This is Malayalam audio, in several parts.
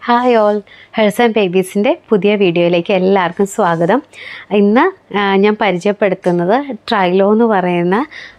ഹായ് ഓൾ ഹെൽസ് ആൻഡ് ബേബീസിൻ്റെ പുതിയ വീഡിയോയിലേക്ക് എല്ലാവർക്കും സ്വാഗതം ഇന്ന് ആ, ഞാൻ പരിചയപ്പെടുത്തുന്നത് ട്രൈലോ എന്ന് പറയുന്ന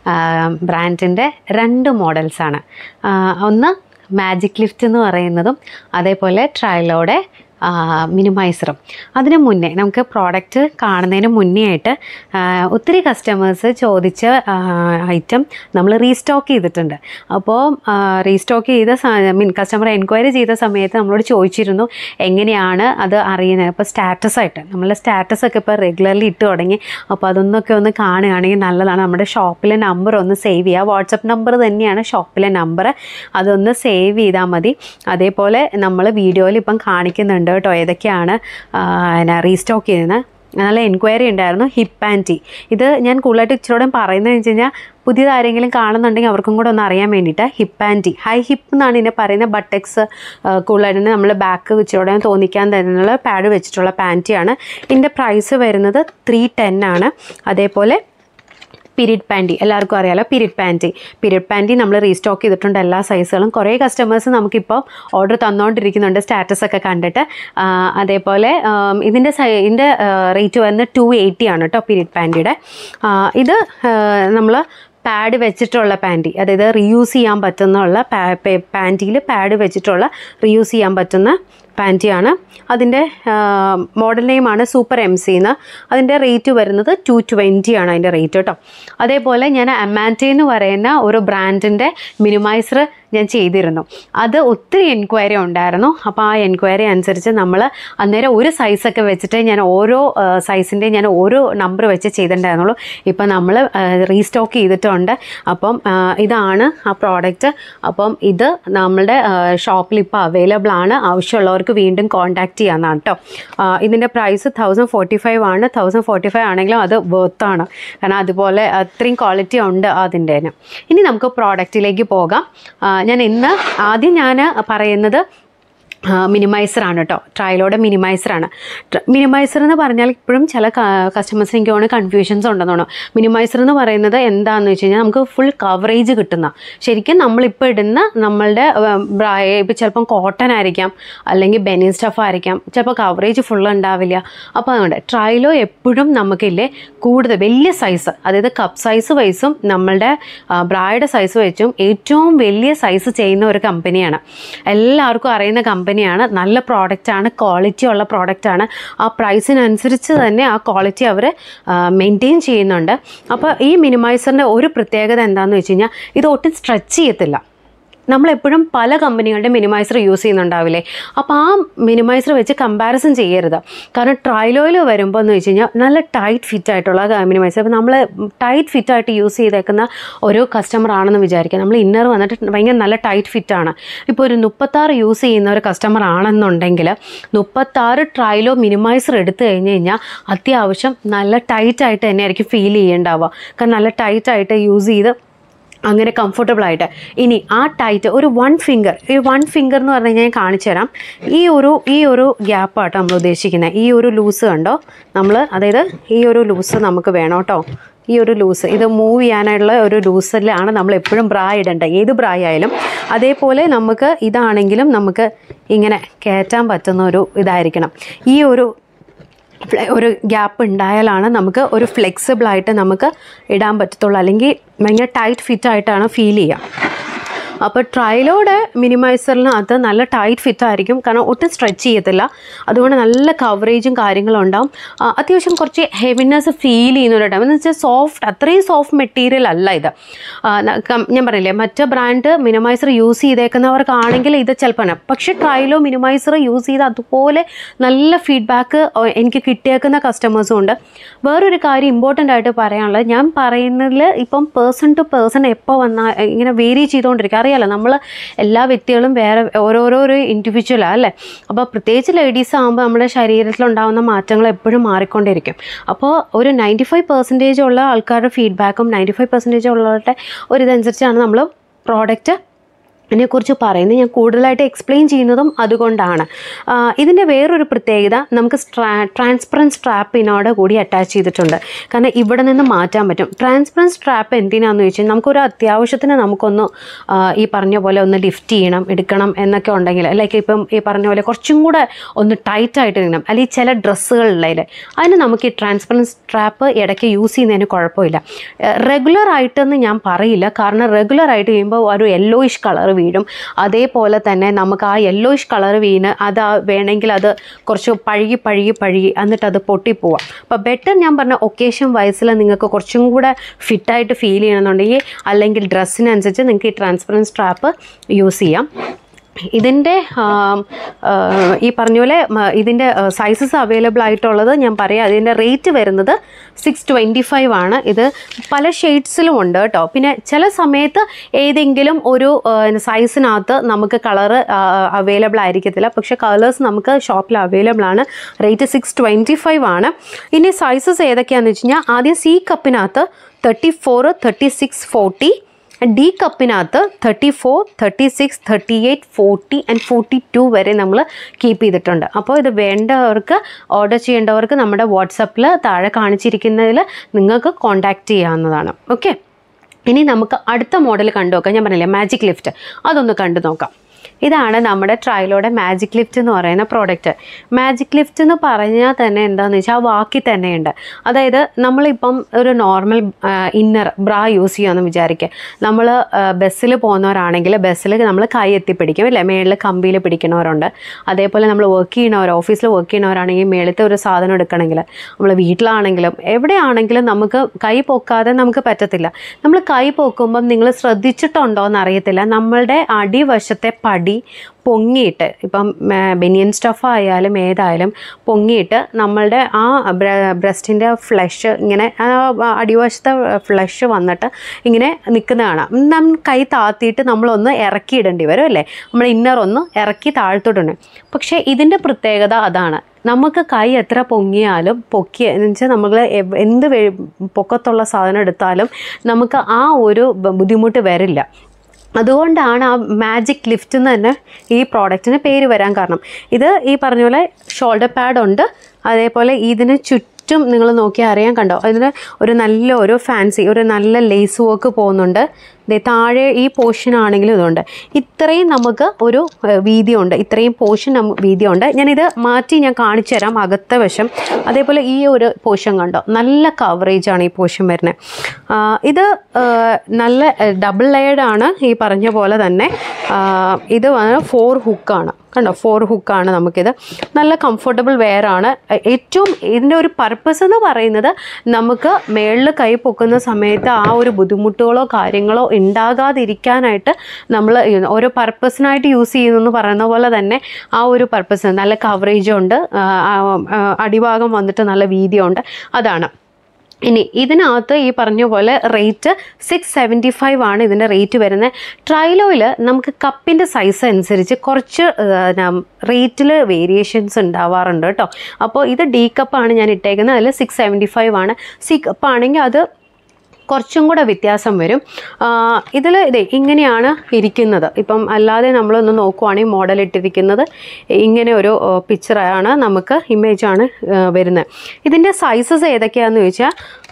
ബ്രാൻഡിൻ്റെ രണ്ട് മോഡൽസാണ് ആ, ഒന്ന് മാജിക് ലിഫ്റ്റ് എന്ന് പറയുന്നതും അതേപോലെ ട്രൈലോയുടെ മിനിമൈസറും അതിന് മുന്നേ നമുക്ക് പ്രോഡക്റ്റ് കാണുന്നതിന് മുന്നേ ആയിട്ട് ആ, ഒത്തിരി കസ്റ്റമേഴ്സ് ചോദിച്ച ഐറ്റം നമ്മൾ റീസ്റ്റോക്ക് ചെയ്തിട്ടുണ്ട് അപ്പോൾ റീസ്റ്റോക്ക് ചെയ്ത മീൻ കസ്റ്റമർ എൻക്വയറി ചെയ്ത സമയത്ത് നമ്മളോട് ചോദിച്ചിരുന്നു എങ്ങനെയാണ് അത് അറിയുന്നത് അപ്പോൾ സ്റ്റാറ്റസ് ആയിട്ട് നമ്മളുടെ സ്റ്റാറ്റസ് ഒക്കെ ഇപ്പോൾ റെഗുലർലി ഇട്ട് തുടങ്ങി അപ്പോൾ അതൊന്നൊക്കെ ഒന്ന് കാണുകയാണെങ്കിൽ നല്ലതാണ് നമ്മുടെ ഷോപ്പിലെ നമ്പർ ഒന്ന് സേവ് ചെയ്യുക വാട്സപ്പ് നമ്പർ തന്നെയാണ് ഷോപ്പിലെ നമ്പർ അതൊന്ന് സേവ് ചെയ്താൽ മതി അതേപോലെ നമ്മൾ വീഡിയോയിൽ ഇപ്പം കാണിക്കുന്നുണ്ട് കേട്ടോ ഏതൊക്കെയാണ് റീസ്റ്റോക്ക് ചെയ്യുന്നത് നല്ല എൻക്വയറി ഉണ്ടായിരുന്നു ഹിപ്പ് ആൻഡ് ടീ ഇത് ഞാൻ കൂടുതലായിട്ട് ഇച്ചിരൂടെ പറയുന്നത് വെച്ച് കഴിഞ്ഞാൽ പുതിയത് ആരെങ്കിലും കാണുന്നുണ്ടെങ്കിൽ അവർക്കും കൂടെ ഒന്ന് അറിയാൻ വേണ്ടിയിട്ട് hip and T high hip എന്നാണ് ഇതിനെ പറയുന്നത് ബട്ടെക്സ് കൂടുതലായിട്ട് നമ്മൾ ബാക്ക് ഇച്ചിരൂടെ തോന്നിക്കാൻ തരുന്നുള്ള പാഡ് വെച്ചിട്ടുള്ള പാൻറ്റിയാണ് ഇതിൻ്റെ പ്രൈസ് വരുന്നത് ത്രീ ടെൻ ആണ് അതേപോലെ പീരീഡ് പാൻറ്റി എല്ലാവർക്കും അറിയാലോ പീരീഡ് പാൻറ്റി പീരീഡ് പാൻറ്റി നമ്മൾ റീസ്റ്റോക്ക് ചെയ്തിട്ടുണ്ട് എല്ലാ സൈസുകളും കുറേ കസ്റ്റമേഴ്സ് നമുക്കിപ്പോൾ ഓർഡർ തന്നുകൊണ്ടിരിക്കുന്നുണ്ട് സ്റ്റാറ്റസ് ഒക്കെ കണ്ടിട്ട് ആ, അതേപോലെ ആം, ഇതിൻ്റെ സൈ ഇതിൻ്റെ റേറ്റ് വരുന്നത് ടു എയ്റ്റി ആണ് കേട്ടോ പീരീഡ് പാൻറ്റിയുടെ ഇത് നമ്മൾ പാഡ് വെച്ചിട്ടുള്ള പാൻറ്റി അതായത് റിയൂസ് ചെയ്യാൻ പറ്റുന്നുള്ള പാൻറ്റിയിൽ പാഡ് വെച്ചിട്ടുള്ള റിയൂസ് ചെയ്യാൻ പറ്റുന്ന പാൻറ്റിയാണ് അതിൻ്റെ മോഡൽ നെയിമാണ് സൂപ്പർ എം സി എന്ന് അതിൻ്റെ റേറ്റ് വരുന്നത് ടു ട്വൻറ്റി ആണ് അതിൻ്റെ റേറ്റ് കേട്ടോ അതേപോലെ ഞാൻ അമാൻറ്റേ എന്ന് പറയുന്ന ഒരു ബ്രാൻഡിൻ്റെ മിനിമൈസർ ഞാൻ ചെയ്തിരുന്നു അത് ഒത്തിരി എൻക്വയറി ഉണ്ടായിരുന്നു അപ്പോൾ ആ എൻക്വയറി അനുസരിച്ച് നമ്മൾ അന്നേരം ഒരു സൈസൊക്കെ വെച്ചിട്ട് ഞാൻ ഓരോ സൈസിൻ്റെ ഞാൻ ഓരോ നമ്പർ വെച്ച് ചെയ്തിട്ടുണ്ടായിരുന്നുള്ളൂ ഇപ്പം നമ്മൾ റീസ്റ്റോക്ക് ചെയ്തിട്ടുണ്ട് അപ്പം ആ, ഇതാണ് ആ പ്രോഡക്റ്റ് അപ്പം ഇത് നമ്മളുടെ ഷോപ്പിൽ ഇപ്പോൾ അവൈലബിൾ ആണ് ആവശ്യമുള്ളവർക്ക് വീണ്ടും കോൺടാക്റ്റ് ചെയ്യാവുന്നതാണ് കേട്ടോ ഇതിൻ്റെ പ്രൈസ് തൗസൻഡ് ഫോർട്ടി ഫൈവ് ആണ് തൗസൻഡ് ഫോർട്ടി ഫൈവ് ആണെങ്കിലും അത് വർത്താണ് കാരണം അതുപോലെ അത്രയും ക്വാളിറ്റി ഉണ്ട് അതിൻ്റെ ഇനി നമുക്ക് പ്രോഡക്റ്റിലേക്ക് പോകാം ആ, ഞാൻ ഇന്ന് ആദ്യം ഞാൻ പറയുന്നത് മിനിമൈസറാണ് കേട്ടോ ട്രയലോടെ മിനിമൈസറാണ് മിനിമൈസർ എന്ന് പറഞ്ഞാൽ ഇപ്പോഴും ചില കസ്റ്റമേഴ്സിന് എനിക്ക് തോന്നുന്നു കൺഫ്യൂഷൻസ് ഉണ്ടെന്ന് തോന്നുന്നു മിനിമൈസർ എന്ന് പറയുന്നത് എന്താണെന്ന് വെച്ച് കഴിഞ്ഞാൽ നമുക്ക് ഫുൾ കവറേജ് കിട്ടുന്ന ശരിക്കും നമ്മളിപ്പോൾ ഇടുന്ന നമ്മളുടെ ഇപ്പോൾ ചിലപ്പം കോട്ടൺ ആയിരിക്കാം അല്ലെങ്കിൽ ബെനി സ്റ്റഫ് ആയിരിക്കാം ചിലപ്പോൾ കവറേജ് ഫുൾ ഉണ്ടാവില്ല അപ്പോൾ അതുകൊണ്ട് ട്രയലോ എപ്പോഴും നമുക്കില്ലേ കൂടുതൽ വലിയ സൈസ് അതായത് കപ്പ് സൈസ് വൈസും നമ്മളുടെ ബ്രായുടെ സൈസ് വെച്ചും ഏറ്റവും വലിയ സൈസ് ചെയ്യുന്ന ഒരു കമ്പനിയാണ് എല്ലാവർക്കും അറിയുന്ന കമ്പനിയാണ് നല്ല പ്രോഡക്റ്റാണ് ക്വാളിറ്റി ഉള്ള പ്രോഡക്റ്റാണ് ആ പ്രൈസിനനുസരിച്ച് തന്നെ ആ ക്വാളിറ്റി അവർ മെയിൻറ്റെയിൻ ചെയ്യുന്നുണ്ട് അപ്പോൾ ഈ മിനിമൈസറിൻ്റെ ഒരു പ്രത്യേകത എന്താണെന്ന് വെച്ച് കഴിഞ്ഞാൽ ഇത് ഒട്ടും സ്ട്രെച്ച് ചെയ്യത്തില്ല നമ്മളെപ്പോഴും പല കമ്പനികളുടെ മിനിമൈസർ യൂസ് ചെയ്യുന്നുണ്ടാവില്ലേ അപ്പോൾ ആ മിനിമൈസർ വെച്ച് കമ്പാരിസൺ ചെയ്യരുത് കാരണം ട്രൈലോയിൽ വരുമ്പോൾ എന്ന് വെച്ച് കഴിഞ്ഞാൽ നല്ല ടൈറ്റ് ഫിറ്റ് ആയിട്ടുള്ള മിനിമൈസർ അപ്പോൾ നമ്മൾ ടൈറ്റ് ഫിറ്റ് ആയിട്ട് യൂസ് ചെയ്തേക്കുന്ന ഒരു കസ്റ്റമർ ആണെന്ന് വിചാരിക്കുക നമ്മൾ ഇന്നർ വന്നിട്ട് ഭയങ്കര നല്ല ടൈറ്റ് ഫിറ്റാണ് ഇപ്പോൾ ഒരു മുപ്പത്താറ് യൂസ് ചെയ്യുന്ന ഒരു കസ്റ്റമർ ആണെന്നുണ്ടെങ്കിൽ മുപ്പത്താറ് ട്രൈലോ മിനിമൈസർ എടുത്തു കഴിഞ്ഞ് കഴിഞ്ഞാൽ അത്യാവശ്യം നല്ല ടൈറ്റ് ആയിട്ട് തന്നെ ആയിരിക്കും ഫീൽ ചെയ്യേണ്ടാവുക കാരണം നല്ല ടൈറ്റ് ആയിട്ട് യൂസ് ചെയ്ത് അങ്ങനെ കംഫർട്ടബിൾ ആയിട്ട് ഇനി ആ ടൈറ്റ് ഒരു വൺ ഫിംഗർ ഈ വൺ ഫിംഗർ എന്ന് പറഞ്ഞു കഴിഞ്ഞാൽ ഞാൻ കാണിച്ചു തരാം ഈ ഒരു ഈ ഒരു ഗ്യാപ്പാട്ടോ നമ്മൾ ഉദ്ദേശിക്കുന്നത് ഈ ഒരു ലൂസ് കണ്ടോ നമ്മൾ അതായത് ഈ ഒരു ലൂസ് നമുക്ക് വേണം കേട്ടോ ഈ ഒരു ലൂസ് ഇത് മൂവ് ചെയ്യാനായിട്ടുള്ള ഒരു ലൂസിലാണ് നമ്മൾ എപ്പോഴും ബ്രാ ഇടേണ്ടത് ഏത് ബ്രാ ആയാലും അതേപോലെ നമുക്ക് ഇതാണെങ്കിലും നമുക്ക് ഇങ്ങനെ കയറ്റാൻ പറ്റുന്ന ഒരു ഇതായിരിക്കണം ഈ ഒരു ഫ്ലെ- ഒരു ഗ്യാപ്പ് ഉണ്ടായാലാണ് നമുക്ക് ഒരു ഫ്ലെക്സിബിൾ ആയിട്ട് നമുക്ക് ഇടാൻ പറ്റത്തുള്ളൂ അല്ലെങ്കിൽ ഭയങ്കര ടൈറ്റ് ഫിറ്റ് ആയിട്ടാണ് ഫീൽ ചെയ്യുക അപ്പോൾ ട്രയലോടെ മിനിമൈസറിനകത്ത് നല്ല ടൈറ്റ് ഫിറ്റ് ആയിരിക്കും കാരണം ഒട്ടും സ്ട്രെച്ച് ചെയ്യത്തില്ല അതുകൊണ്ട് നല്ല കവറേജും കാര്യങ്ങളും ഉണ്ടാവും ആ, അത്യാവശ്യം കുറച്ച് ഹെവിനെസ് ഫീൽ ചെയ്യുന്ന ഒരു ടൈം എന്ന് വെച്ചാൽ സോഫ്റ്റ് അത്രയും സോഫ്റ്റ് മെറ്റീരിയൽ അല്ല ഇത് ആ, ന- കം- ഞാൻ പറഞ്ഞില്ലേ മറ്റ് ബ്രാൻഡ് മിനിമൈസർ യൂസ് ചെയ്തേക്കുന്നവർക്കാണെങ്കിൽ ഇത് ചിലപ്പോൾ പക്ഷേ ട്രയലോ മിനിമൈസർ യൂസ് ചെയ്ത് അതുപോലെ നല്ല ഫീഡ്ബാക്ക് എനിക്ക് കിട്ടിയേക്കുന്ന കസ്റ്റമേഴ്സും ഉണ്ട് വേറൊരു കാര്യം ഇമ്പോർട്ടൻ്റ് ആയിട്ട് പറയാനുള്ളത് ഞാൻ പറയുന്നതിൽ ഇപ്പം പേഴ്സൺ ടു പേഴ്സൺ എപ്പോൾ വന്നാൽ ഇങ്ങനെ വേരി ചെയ്തുകൊണ്ടിരിക്കുക അറിയാലോ നമ്മൾ എല്ലാ വ്യക്തികളും വേറെ ഓരോരോ ഒരു ഇൻഡിവിജ്വലാണ് അല്ലേ അപ്പോൾ പ്രത്യേകിച്ച് ലേഡീസ് ആകുമ്പോൾ നമ്മുടെ ശരീരത്തിലുണ്ടാകുന്ന മാറ്റങ്ങൾ എപ്പോഴും മാറിക്കൊണ്ടിരിക്കും അപ്പോൾ ഒരു നയൻറ്റി ഫൈവ് പെർസെൻറ്റേജ് ഉള്ള ആൾക്കാരുടെ ഫീഡ്ബാക്കും നയൻറ്റി ഫൈവ് പെർസെൻറ്റേജ് ഉള്ളവരുടെ ഒരു ഇതനുസരിച്ചാണ് നമ്മൾ പ്രോഡക്റ്റ് ഇതിനെക്കുറിച്ച് പറയുന്നത് ഞാൻ കൂടുതലായിട്ട് എക്സ്പ്ലെയിൻ ചെയ്യുന്നതും അതുകൊണ്ടാണ് ആ, ഇതിൻ്റെ വേറൊരു പ്രത്യേകത നമുക്ക് സ്ട്രാ ട്രാൻസ്പറൻറ്റ് സ്ട്രാപ്പിനോട് കൂടി അറ്റാച്ച് ചെയ്തിട്ടുണ്ട് കാരണം ഇവിടെ നിന്ന് മാറ്റാൻ പറ്റും ട്രാൻസ്പറൻറ്റ് സ്ട്രാപ്പ് എന്തിനാന്ന് ചോദിച്ചാൽ നമുക്കൊരു അത്യാവശ്യത്തിന് നമുക്കൊന്ന് ആ, ഈ പറഞ്ഞ പോലെ ഒന്ന് ലിഫ്റ്റ് ചെയ്യണം എടുക്കണം എന്നൊക്കെ ഉണ്ടെങ്കിൽ ലൈക്ക് ഇപ്പം ഈ പറഞ്ഞ പോലെ കുറച്ചും കൂടെ ഒന്ന് ടൈറ്റ് ആയിട്ട് ഇടണം അല്ലെങ്കിൽ ചില ഡ്രസ്സുകളിൽ അതിന് നമുക്ക് ഈ ട്രാൻസ്പറൻറ്റ് സ്ട്രാപ്പ് ഇടയ്ക്ക് യൂസ് ചെയ്യുന്നതിന് കുഴപ്പമില്ല റെഗുലർ ആയിട്ടെന്ന് ഞാൻ പറയില്ല കാരണം റെഗുലർ ആയിട്ട് ചെയ്യുമ്പോൾ ഒരു യെല്ലോയിഷ് കളർ വീഴും അതേപോലെ തന്നെ നമുക്ക് ആ യെല്ലോയിഷ് കളർ വീണ് അത് ആ വേണമെങ്കിൽ അത് കുറച്ച് പഴുകി പഴുകി പഴുകി എന്നിട്ട് അത് പൊട്ടിപ്പോവാം അപ്പോൾ ബെറ്റർ ഞാൻ പറഞ്ഞ ഒക്കേഷൻ വയസ്സിൽ നിങ്ങൾക്ക് കുറച്ചും കൂടെ ഫിറ്റായിട്ട് ഫീൽ ചെയ്യണമെന്നുണ്ടെങ്കിൽ അല്ലെങ്കിൽ ഡ്രസ്സിനനുസരിച്ച് നിങ്ങൾക്ക് ഈ ട്രാൻസ്പെറൻറ്റ് സ്ട്രാപ്പ് യൂസ് ചെയ്യാം ഇതിൻ്റെ ആം, ആ, ഈ പറഞ്ഞ പോലെ മ- ഇതിൻ്റെ സൈസസ് അവൈലബിൾ ആയിട്ടുള്ളത് ഞാൻ പറയാം അതിൻ്റെ റേറ്റ് വരുന്നത് സിക്സ് ട്വൻറ്റി ഫൈവ് ആണ് ഇത് പല ഷെയ്ഡ്സിലും ഉണ്ട് കേട്ടോ പിന്നെ ചില സമയത്ത് ഏതെങ്കിലും ഒരു സൈസിനകത്ത് നമുക്ക് കളറ് അവൈലബിൾ ആയിരിക്കത്തില്ല പക്ഷേ കളേഴ്സ് നമുക്ക് ഷോപ്പിൽ അവൈലബിൾ ആണ് റേറ്റ് സിക്സ് ട്വൻറ്റി ഫൈവ് ആണ് ഇനി സൈസസ് ഏതൊക്കെയാണെന്ന് വെച്ച് കഴിഞ്ഞാൽ ആദ്യം സി കപ്പിനകത്ത് thirty four thirty six forty D കപ്പിനകത്ത് thirty four thirty six thirty eight forty and forty two വരെ നമ്മൾ കീപ്പ് ചെയ്തിട്ടുണ്ട് അപ്പോൾ ഇത് വേണ്ടവർക്ക് ഓർഡർ ചെയ്യേണ്ടവർക്ക് നമ്മുടെ വാട്സപ്പിൽ താഴെ കാണിച്ചിരിക്കുന്നതിൽ നിങ്ങൾക്ക് കോൺടാക്റ്റ് ചെയ്യാവുന്നതാണ് ഓക്കെ ഇനി നമുക്ക് അടുത്ത മോഡൽ കണ്ടു നോക്കാം ഞാൻ പറഞ്ഞില്ലേ മാജിക് ലിഫ്റ്റ് അതൊന്ന് കണ്ടു നോക്കാം ഇതാണ് നമ്മുടെ ട്രയലോടെ മാജിക് ലിഫ്റ്റ് എന്ന് പറയുന്ന പ്രോഡക്റ്റ് മാജിക് ലിഫ്റ്റ് എന്ന് പറഞ്ഞാൽ തന്നെ എന്താണെന്ന് വെച്ചാൽ ആ വാക്കിൽ തന്നെയുണ്ട് അതായത് നമ്മളിപ്പം ഒരു നോർമൽ ഇന്നർ ബ്രാ യൂസ് ചെയ്യാമെന്ന് വിചാരിക്കുക നമ്മൾ ബസ്സിൽ പോകുന്നവരാണെങ്കിൽ ബസ്സിൽ നമ്മൾ കൈ എത്തിപ്പിടിക്കും അല്ലേ മേളിൽ കമ്പിയിൽ പിടിക്കുന്നവരുണ്ട് അതേപോലെ നമ്മൾ വർക്ക് ചെയ്യണവർ ഓഫീസിൽ വർക്ക് ചെയ്യണവരാണെങ്കിൽ മേളത്തെ ഒരു സാധനം എടുക്കണമെങ്കിൽ നമ്മൾ വീട്ടിലാണെങ്കിലും എവിടെയാണെങ്കിലും നമുക്ക് കൈ പൊക്കാതെ നമുക്ക് പറ്റത്തില്ല നമ്മൾ കൈ പൊക്കുമ്പം നിങ്ങൾ ശ്രദ്ധിച്ചിട്ടുണ്ടോ എന്ന് അറിയത്തില്ല നമ്മളുടെ അടിവശത്തെ പടി പൊങ്ങിയിട്ട് ഇപ്പം ബെനിയൻ സ്റ്റഫ് ആയാലും ഏതായാലും പൊങ്ങിയിട്ട് നമ്മളുടെ ആ ബ്രസ്റ്റിൻ്റെ ഫ്ലഷ് ഇങ്ങനെ ആ അടിവശത്തെ ഫ്ലഷ് വന്നിട്ട് ഇങ്ങനെ നിൽക്കുന്ന കാണാം നമ്മൾ കൈ താത്തിയിട്ട് നമ്മളൊന്ന് ഇറക്കിയിടേണ്ടി വരും അല്ലേ നമ്മൾ ഇന്നർ ഒന്ന് ഇറക്കി താഴ്ത്തോട്ടുണ്ട് പക്ഷേ ഇതിൻ്റെ പ്രത്യേകത അതാണ് നമുക്ക് കൈ എത്ര പൊങ്ങിയാലും പൊക്കി എന്ന് വെച്ചാൽ നമ്മൾ എവ്- എന്ത് വേ- പൊക്കത്തുള്ള സാധനം എടുത്താലും നമുക്ക് ആ ഒരു ബ- ബുദ്ധിമുട്ട് വരില്ല അതുകൊണ്ടാണ് ആ മാജിക് ലിഫ്റ്റ് എന്ന് തന്നെ ഈ പ്രോഡക്റ്റിന് പേര് വരാൻ കാരണം ഇത് ഈ പറഞ്ഞ പോലെ ഷോൾഡർ പാഡ് ഉണ്ട് അതേപോലെ ഇതിന് ചുറ്റും നിങ്ങൾ നോക്കിയാൽ അറിയാൻ കണ്ടോ അതിന് ഒരു നല്ല ഒരു ഫാൻസി ഒരു നല്ല ലേസ് വർക്ക് പോകുന്നുണ്ട് ദേ താഴെ ഈ പോർഷൻ ആണെങ്കിലും ഇതുണ്ട് ഇത്രയും നമുക്ക് ഒരു ഏഹ്, വീതിയുണ്ട് ഇത്രയും പോർഷൻ നമുക്ക് വീതിയുണ്ട് ഞാനിത് മാറ്റി ഞാൻ കാണിച്ചു തരാം അകത്തെ വശം അതേപോലെ ഈ ഒരു പോർഷൻ കണ്ടോ നല്ല കവറേജ് ആണ് ഈ പോർഷൻ വരുന്നത് ഇത് ഏഹ്, നല്ല ഡബിൾ ലെയർഡ് ആണ് ഈ പറഞ്ഞ പോലെ തന്നെ ആ, ഇത് ഫോർ ഹുക്കാണ് കണ്ടോ ഫോർ ഹുക്കാണ് നമുക്കിത് നല്ല കംഫർട്ടബിൾ വെയർ ആണ് എ- ഏറ്റവും ഇതിൻ്റെ ഒരു പർപ്പസ് എന്ന് പറയുന്നത് നമുക്ക് മേളിൽ കൈ പൊക്കുന്ന സമയത്ത് ആ ഒരു ബുദ്ധിമുട്ടുകളോ കാര്യങ്ങളോ ഉണ്ടാകാതിരിക്കാനായിട്ട് നമ്മൾ ഓരോ പർപ്പസിനായിട്ട് യൂസ് ചെയ്യുന്നു എന്ന് പറയുന്ന പോലെ തന്നെ ആ ഒരു പർപ്പസ് നല്ല കവറേജും ഉണ്ട് ആ, ആ, ആ, അടിഭാഗം വന്നിട്ട് നല്ല വീതിയുണ്ട് അതാണ് ഇനി ഇതിനകത്ത് ഈ പറഞ്ഞ പോലെ റേറ്റ് സിക്സ് സെവൻറ്റി ഫൈവ് ആണ് ഇതിൻ്റെ റേറ്റ് വരുന്നത് ട്രൈലോയിൽ നമുക്ക് കപ്പിൻ്റെ സൈസ് അനുസരിച്ച് കുറച്ച് റേറ്റിൽ വേരിയേഷൻസ് ഉണ്ടാവാറുണ്ട് കേട്ടോ അപ്പോൾ ഇത് ഡി കപ്പാണ് ഞാൻ ഇട്ടേക്കുന്നത് അതിൽ സിക്സ് സെവൻറ്റി ഫൈവ് ആണ് സി കപ്പ് ആണെങ്കിൽ അത് കുറച്ചും കൂടെ വ്യത്യാസം വരും ഇതിൽ ഇതേ ഇങ്ങനെയാണ് ഇരിക്കുന്നത് ഇപ്പം അല്ലാതെ നമ്മളൊന്ന് നോക്കുവാണെങ്കിൽ മോഡൽ ഇട്ടിരിക്കുന്നത് ഇങ്ങനെ ഒരു പിക്ചറാണ് നമുക്ക് ഇമേജാണ് വരുന്നത് ഇതിൻ്റെ സൈസസ് ഏതൊക്കെയാണെന്ന് ചോദിച്ചാൽ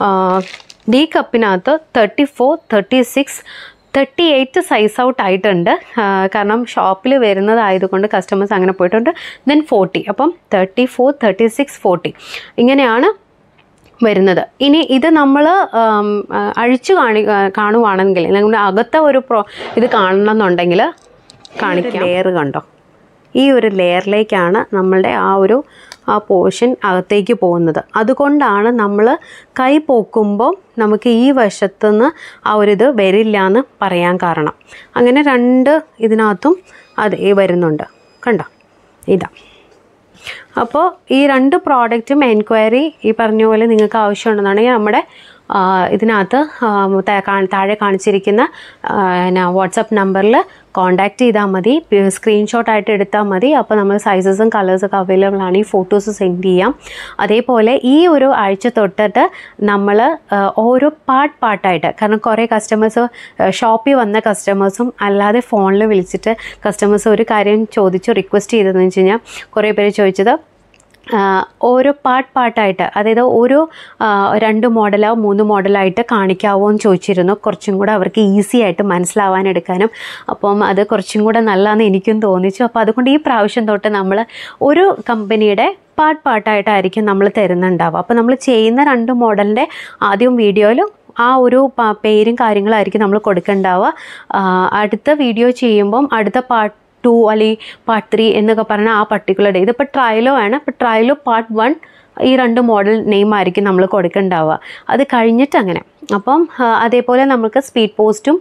ഡി കപ്പിനകത്ത് thirty four thirty six thirty eight size out ആയിട്ടുണ്ട് ആ, കാരണം ഷോപ്പിൽ വരുന്നതായതുകൊണ്ട് കസ്റ്റമേഴ്സ് അങ്ങനെ പോയിട്ടുണ്ട് ദെൻ ഫോർട്ടി അപ്പം thirty four thirty six forty ഇങ്ങനെയാണ് വരുന്നത് ഇനി ഇത് നമ്മൾ അഴിച്ചു കാണി ആ, കാണുവാണെങ്കിൽ നമ്മുടെ അകത്തെ ഒരു പ്രോ ഇത് കാണണമെന്നുണ്ടെങ്കിൽ കാണിക്കാം ലെയർ കണ്ടോ ഈ ഒരു ലെയറിലേക്കാണ് നമ്മളുടെ ആ ഒരു ആ പോർഷൻ അകത്തേക്ക് പോകുന്നത് അതുകൊണ്ടാണ് നമ്മൾ കൈ പോക്കുമ്പോൾ നമുക്ക് ഈ വശത്തുനിന്ന് ആ ഒരു ഇത് വരില്ല എന്ന് പറയാൻ കാരണം അങ്ങനെ രണ്ട് ഇതിനകത്തും അത് വരുന്നുണ്ട് കണ്ടോ ഇതാ അപ്പോൾ ഈ രണ്ട് പ്രോഡക്റ്റും എൻക്വയറി ഈ പറഞ്ഞ പോലെ നിങ്ങൾക്ക് ആവശ്യമുണ്ടെന്നുണ്ടെങ്കിൽ നമ്മുടെ ആ, ഇതിനകത്ത് ആ, ത- കാ- താഴെ കാണിച്ചിരിക്കുന്ന വാട്സപ്പ് നമ്പറിൽ കോൺടാക്റ്റ് ചെയ്താൽ മതി സ്ക്രീൻഷോട്ട് ആയിട്ട് എടുത്താൽ മതി അപ്പോൾ നമ്മൾ സൈസസും കളേഴ്സൊക്കെ അവൈലബിൾ ആണ് ഈ ഫോട്ടോസ് സെൻഡ് ചെയ്യാം അതേപോലെ ഈ ഒരു ആഴ്ച തൊട്ടിട്ട് നമ്മൾ ഓരോ പാർട്ട് പാർട്ടായിട്ട് കാരണം കുറേ കസ്റ്റമേഴ്സ് ഷോപ്പിൽ വന്ന കസ്റ്റമേഴ്സും അല്ലാതെ ഫോണിൽ വിളിച്ചിട്ട് കസ്റ്റമേഴ്സ് ഒരു കാര്യം ചോദിച്ചു റിക്വസ്റ്റ് ചെയ്തതെന്ന് വെച്ച് കഴിഞ്ഞാൽ കുറേ പേര് ചോദിച്ചത് ആ, ഓരോ പാർട്ട് പാർട്ടായിട്ട് അതായത് ഓരോ ആ, രണ്ട് മോഡലോ മൂന്ന് മോഡലായിട്ട് കാണിക്കാവോ എന്ന് ചോദിച്ചിരുന്നു കുറച്ചും കൂടെ അവർക്ക് ഈസി ആയിട്ട് മനസ്സിലാവാൻ എടുക്കാനും അപ്പം അത് കുറച്ചും കൂടെ നല്ലതെന്ന് എനിക്കും തോന്നിച്ചു അപ്പോൾ അതുകൊണ്ട് ഈ പ്രാവശ്യം തൊട്ട് നമ്മൾ ഒരു കമ്പനിയുടെ പാർട്ട് പാർട്ടായിട്ടായിരിക്കും നമ്മൾ തരുന്നുണ്ടാവുക അപ്പോൾ നമ്മൾ ചെയ്യുന്ന രണ്ട് മോഡലിൻ്റെ ആദ്യം വീഡിയോയിലും ആ ഒരു പ- പേരും കാര്യങ്ങളായിരിക്കും നമ്മൾ കൊടുക്കേണ്ടാവുക ആ, അടുത്ത വീഡിയോ ചെയ്യുമ്പം അടുത്ത പാർട്ട് ടു അല്ലെങ്കിൽ പാർട്ട് ത്രീ എന്നൊക്കെ പറഞ്ഞാൽ ആ പർട്ടിക്കുലർ ഡേ ഇതിപ്പോൾ ട്രയലോ ആണ് ഇപ്പോൾ ട്രയലോ പാർട്ട് വൺ ഈ രണ്ട് മോഡൽ നെയിം ആയിരിക്കും നമ്മൾ കൊടുക്കേണ്ടാവുക അത് കഴിഞ്ഞിട്ട് അങ്ങനെ അപ്പം ആ, അതേപോലെ നമുക്ക് സ്പീഡ് പോസ്റ്റും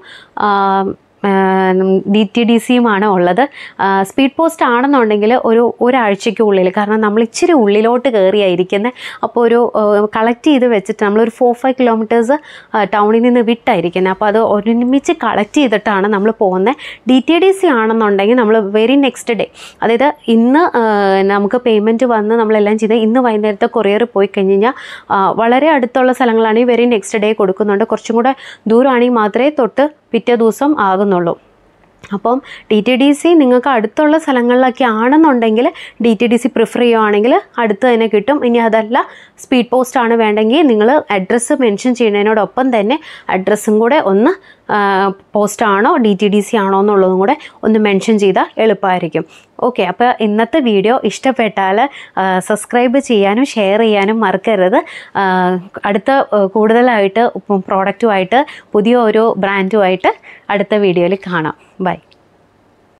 ഡി ടി ഡി സിയുമാണ് ഉള്ളത് സ്പീഡ് പോസ്റ്റ് ആണെന്നുണ്ടെങ്കിൽ ഒരു ഒരാഴ്ചയ്ക്കുള്ളിൽ കാരണം നമ്മൾ ഇച്ചിരി ഉള്ളിലോട്ട് കയറിയായിരിക്കുന്നത് അപ്പോൾ ഒരു കളക്ട് ചെയ്ത് വെച്ചിട്ട് നമ്മളൊരു ഫോർ ഫൈവ് കിലോമീറ്റേഴ്സ് ടൗണിൽ നിന്ന് വിട്ടായിരിക്കുന്നത് അപ്പോൾ അത് ഒരുമിച്ച് കളക്ട് ചെയ്തിട്ടാണ് നമ്മൾ പോകുന്നത് ഡി ടി ഡി സി ആണെന്നുണ്ടെങ്കിൽ നമ്മൾ വെരി നെക്സ്റ്റ് ഡേ അതായത് ഇന്ന് ആ, നമുക്ക് പേയ്മെൻറ്റ് വന്ന് നമ്മളെല്ലാം ചെയ്ത് ഇന്ന് വൈകുന്നേരത്തെ കൊറിയർ പോയി കഴിഞ്ഞ് കഴിഞ്ഞാൽ ആ, വളരെ അടുത്തുള്ള സ്ഥലങ്ങളാണെങ്കിൽ വെരി നെക്സ്റ്റ് ഡേ കൊടുക്കുന്നുണ്ട് കുറച്ചും കൂടെ ദൂരമാണെങ്കിൽ മാത്രമേ തൊട്ട് പിറ്റേ ദിവസം ആകുന്നുള്ളൂ അപ്പം ഡി ടി ഡി സി നിങ്ങൾക്ക് അടുത്തുള്ള സ്ഥലങ്ങളിലൊക്കെ ആണെന്നുണ്ടെങ്കിൽ D T D C prefer ചെയ്യുവാണെങ്കിൽ അടുത്ത് തന്നെ കിട്ടും ഇനി അതല്ല സ്പീഡ് പോസ്റ്റ് ആണ് വേണ്ടെങ്കിൽ നിങ്ങൾ അഡ്രസ്സ് മെൻഷൻ ചെയ്യുന്നതിനോടൊപ്പം തന്നെ അഡ്രസ്സും കൂടെ ഒന്ന് പോസ്റ്റ് ആണോ ഡി ടി ഡി സി ആണോ എന്നുള്ളതും കൂടെ ഒന്ന് മെൻഷൻ ചെയ്താൽ എളുപ്പമായിരിക്കും ഓക്കെ അപ്പോൾ ഇന്നത്തെ വീഡിയോ ഇഷ്ടപ്പെട്ടാൽ സബ്സ്ക്രൈബ് ചെയ്യാനും ഷെയർ ചെയ്യാനും മറക്കരുത് ആ, അടുത്ത ആ, കൂടുതലായിട്ട് പ്രോഡക്റ്റുമായിട്ട് പുതിയ ഒരു ബ്രാൻഡുമായിട്ട് അടുത്ത വീഡിയോയിൽ കാണാം ബൈ